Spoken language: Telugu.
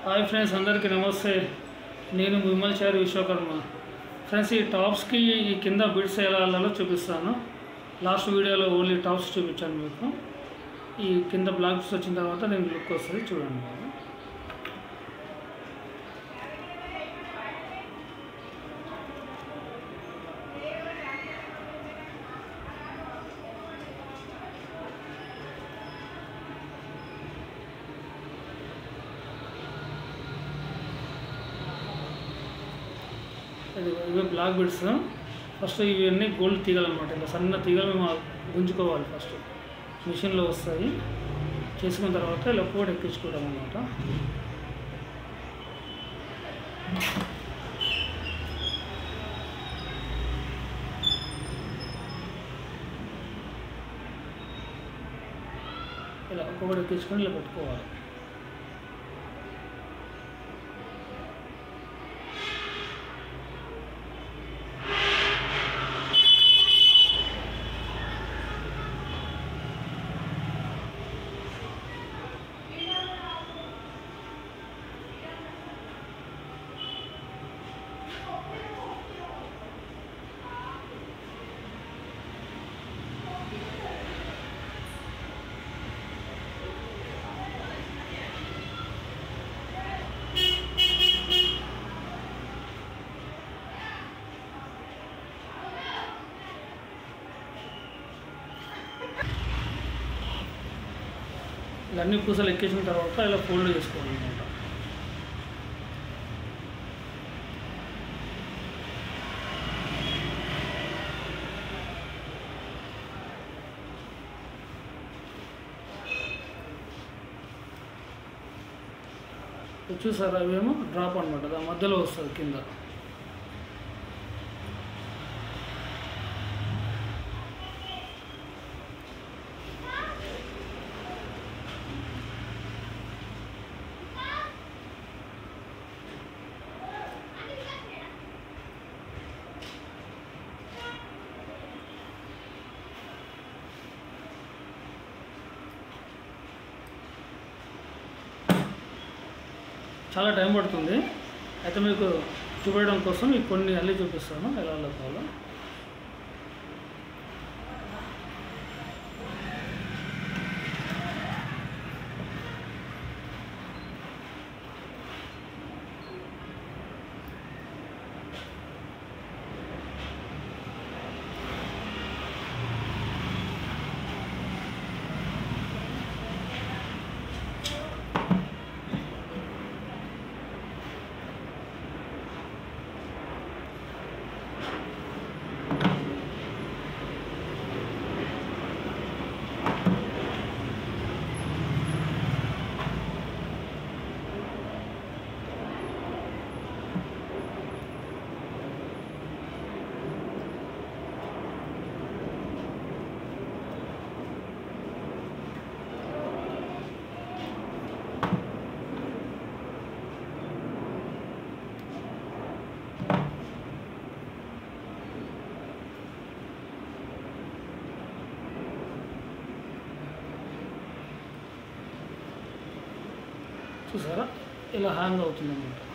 హాయ్ ఫ్రెండ్స్ అందరికీ నమస్తే నేను విమల్చారి విశ్వకర్మ ఫ్రెండ్స్ ఈ టాప్స్కి ఈ కింద బిడ్స్ ఎలా వెళ్ళాలో చూపిస్తాను లాస్ట్ వీడియోలో ఓన్లీ టాప్స్ చూపించాను మీకు ఈ కింద బ్లాక్ బిట్స్ వచ్చిన తర్వాత నేను లుక్ వస్తుంది చూడండి మీరు. ఇది ఇవి బ్లాక్ బిడ్స్ ఫస్ట్ ఇవన్నీ గోల్డ్ తీగలు అనమాట ఇలా సన్న తీగలు మేము గుంజుకోవాలి ఫస్ట్ మిషన్లో వస్తాయి చేసుకున్న తర్వాత ఇలా కోడ్ ఎక్కించుకోవడం అనమాట ఇలా ఒక్కొక్కటి ఎక్కించుకొని ఇలా పెట్టుకోవాలి ఇలా అన్ని పూసలు ఎక్కించిన తర్వాత ఇలా ఫోల్డ్ చేసుకోవాలి అనమాట చూసారా అవేమో డ్రాప్ అనమాట దాని మధ్యలో వస్తుంది కింద చాలా టైం పడుతుంది అయితే మీకు చూపించడం కోసం మీకు కొన్ని అల్లి చూపిస్తాను ఎలా కావాలో చూసారా ఇలా హ్యాంగ్ అవుతుంది అన్నమాట